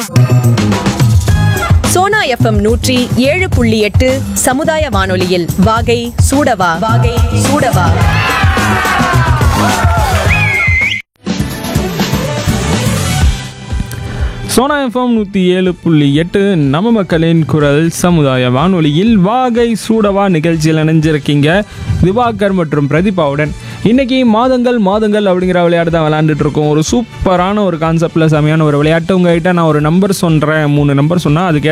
Sona FM நூற்றி ஏழு புள்ளி எட்டு சமுதாய வானொலியில் வாகை சூடவா வாகை சூடவா சோனா எஃப்எம் நூற்றி ஏழு புள்ளி எட்டு நம்ம மக்களின் குரல் சமுதாய வானொலியில் வாகை சூடவா நிகழ்ச்சியில் இணைஞ்சிருக்கீங்க திவாகர் மற்றும் பிரதீபாவுடன் இன்னைக்கு மாதங்கள் மாதங்கள் அப்படிங்கிற விளையாட்டு தான் விளையாண்டுட்டு இருக்கோம் ஒரு சூப்பரான ஒரு கான்செப்டில் செமையான ஒரு விளையாட்டு உங்ககிட்ட நான் ஒரு நம்பர் சொல்கிறேன் மூணு நம்பர் சொன்னால் அதுக்கு